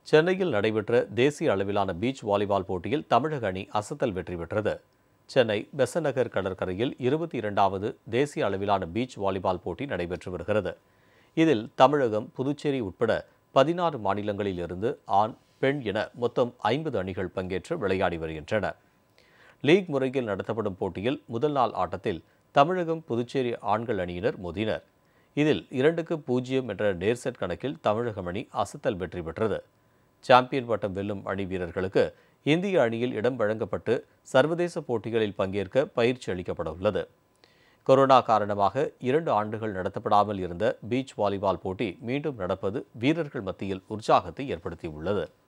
சென்னையில் நடைபெற்ற தேசிய அளவிலான பீச் வாலிபால் போட்டியில் தமிழக அணி அசத்தல் வெற்றி பெற்றது சென்னை பெசநகர் கடற்கரையில் இருபத்தி இரண்டாவது தேசிய அளவிலான பீச் வாலிபால் போட்டி நடைபெற்று வருகிறது இதில் தமிழகம் புதுச்சேரி உட்பட பதினாறு மாநிலங்களில் இருந்து ஆண் பெண் என மொத்தம் ஐம்பது அணிகள் பங்கேற்று விளையாடி வருகின்றன லீக் முறையில் நடத்தப்படும் போட்டியில் முதல் நாள் ஆட்டத்தில் தமிழகம் புதுச்சேரி ஆண்கள் அணியினர் மோதினர் இதில் இரண்டுக்கு பூஜ்ஜியம் என்ற நேர் செட் கணக்கில் தமிழகம் அணி அசத்தல் வெற்றி பெற்றது சாம்பியன் பட்டம் வெல்லும் அணி வீரர்களுக்கு இந்திய அணியில் இடம் வழங்கப்பட்டு சர்வதேச போட்டிகளில் பங்கேற்க பயிற்சி அளிக்கப்பட உள்ளது கொரோனா காரணமாக இரண்டு ஆண்டுகள் நடத்தப்படாமல் இருந்த பீச் வாலிபால் போட்டி மீண்டும் நடப்பது வீரர்கள் மத்தியில் உற்சாகத்தை ஏற்படுத்தியுள்ளது